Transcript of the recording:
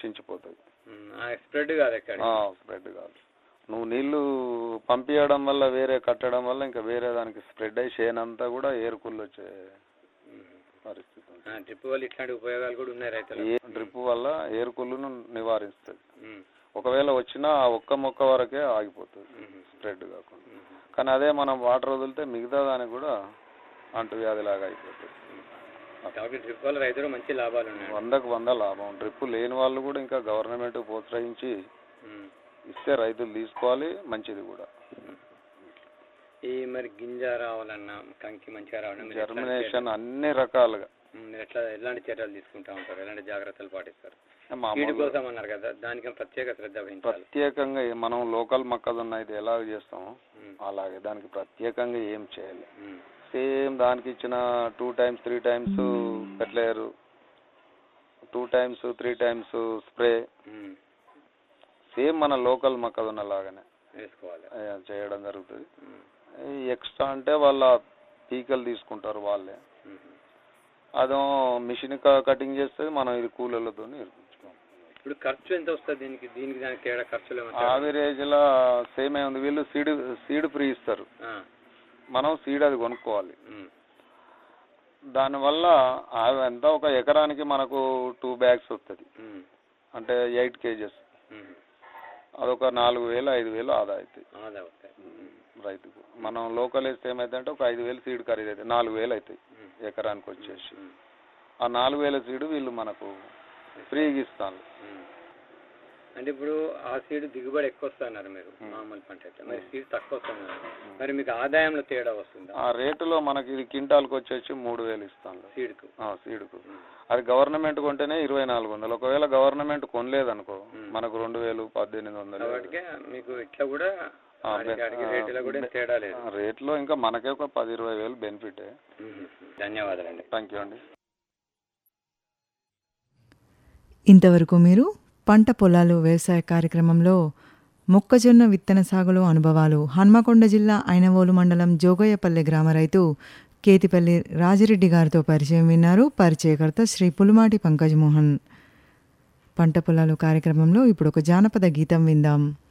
నశించిపోతుంది spread కాదు ఎక్కడ spread కాదు నువ్వు నీళ్లు పంపించడం వల్ల వేరే కట్టడం వల్ల ఇంకా వేరే దానికి స్ప్రెడ్ అయ్యి చేనంతా కూడా ఏరుకుళ్ళు వచ్చే పరిస్థితి ఉంది. డ్రిప్ వల్ల ఇట్లాంటి ఉపయోగాలు కూడా ఉన్నాయి రైతులకు ఏ డ్రిప్ వల్ల ఏరుకుళ్ళను నివారిస్తుంది ఉమ్, ఒకవేళ వచ్చినా ఆ ఒక్క మొక్క వరకే ఆగిపోతుంది ఉమ్, స్ప్రెడ్ కాకుండా ఉమ్, కానీ అదే మనం వాటర్ వదిలితే మిగతా దానికి కూడా అంటువ్యాధి లాగా అయిపోతుంది కాబట్టి డ్రిప్ వల్ల రైతులు మంచి లాభాలు ఉన్నాయి వందకు వంద లాభం డ్రిప్ లేని వాళ్ళు కూడా ఇంకా గవర్నమెంట్ ప్రోత్సహించి ఉమ్. ఇస్తే రైతులు తీసుకోవాలి మంచిది కూడా ఈ మరి గింజ రావాలన్నా కంకి మంచిగా రావాలన్నా మీరు ఎట్లాంటి చర్యలు- జర్మినేషన్ అన్ని రకాలుగా ఉమ్, మీరు ఎట్లా ఎలాంటి చర్యలు తీసుకుంటా ఉంటారు ఎలాంటి జాగ్రత్తలు పాటిస్తారు వీటి మామూలుగా కోసం అన్నారు కదా దానికి ప్రత్యేక శ్రద్ధ వహించాలి ప్రత్యేకంగా ఏ- మనం లోకల్ మొక్కజొన్న అయితే ఎలా చేస్తామో ఉమ్, అలాగే దానికి ప్రత్యేకంగా ఏం చేయాలి ఉమ్, సేమ్ దానికి ఇచ్చిన two times three times fertiliser two times three times spray um, same మన లోకల్ మొక్కజొన్న లాగానే వేసుకోవాలి ఆ, చేయడం జరుగుతుంది ఉమ్, ఈ ఎక్స్ట్రా అంటే వాళ్ళ పీకలు తీసుకుంటారు వాళ్ళే ఉమ్. అదో మిషన్ కటింగ్ చేస్తే మనం ఇది కూలీలతో నేర్పించుకోం ఇప్పుడు ఖర్చు ఎంత వస్తుంది దీనికి దీనికి దానికి తేడా ఖర్చులు ఏమో తేడా? ఆవరేజ్ లా సేమ్ ఏ ఉంది వీళ్ళు సీడ్ సీడ్ ఫ్రీ ఇస్తారు ఆ, మనం సీడ్ అది కొనుక్కోవాలి ఉమ్, దానివల్ల ఆ- ఎంత ఒక ఎకరానికి మనకు టూ బ్యాగ్స్ వస్తుంది ఉమ్, అంటే ఎయిట్ కేజెస్ ఉమ్. అదొక నాలుగు వేలు ఐదు వేలు ఆదా అవుతాయి ఆదా అవుతాయి ఉమ్, రైతుకు మనం లోకల్ వేస్తే ఏమైతే ఒక ఐదు వేలు సీడ్ ఖరీదు అవుతాయి నాలుగు వేలు అవుతాయి ఉమ్, ఎకరానికి వచ్చేసి ఉమ్, ఆ నాలుగు వేల సీడ్ వీళ్ళు మనకు ఫ్రీగా ఇస్తాను ఉమ్. అంటే ఇప్పుడు ఆ సీడ్ దిగుబడి ఎక్కువ వస్తున్నారు మీరు ఉమ్. మామూలు పంట అయితే మరి సీడ్ తక్కువ వస్తున్నారు మరి మీకు ఆదాయంలో తేడా వస్తుందా ఆ రేటులో మనకి ఇది క్వింటాల్కి వచ్చేసి మూడు వేలు ఇస్తాను సీడ్కు సీడ్కు ఉమ్, అది గవర్నమెంట్ కొంటేనే ఇరవై నాలుగు వందలు ఒకవేళ గవర్నమెంట్ కొనలేదనుకో ఉమ్. మనకు రెండు వేలు పద్దెనిమిది వందలు కాబట్టి మీకు ఇట్లా కూడా ఆ, ఆడికి బె- ఆడికి ఆ, రేటులో కూడా ఏం బె- తేడా లేదు ఆ, రేట్లో ఇంకా మనకే ఒక పది ఇరవై వేలు బెనిఫిటే ఉమ్, ధన్యవాదాలండి థ్యాంక్ యూ అండి ఇంతవరకు మీరు పంట పొలాలు వ్యవసాయ కార్యక్రమంలో మొక్కజొన్న విత్తన సాగులో అనుభవాలు హన్మకొండ జిల్లా ఐనవోలు మండలం జోగయ్యపల్లె గ్రామ రైతు కేతిపల్లి రాజిరెడ్డి గారితో పరిచయం విన్నారు పరిచయకర్త శ్రీ పులుమాటి పంకజ్ మోహన్ పంట పొలాలు కార్యక్రమంలో ఇప్పుడు ఒక జానపద గీతం విందాం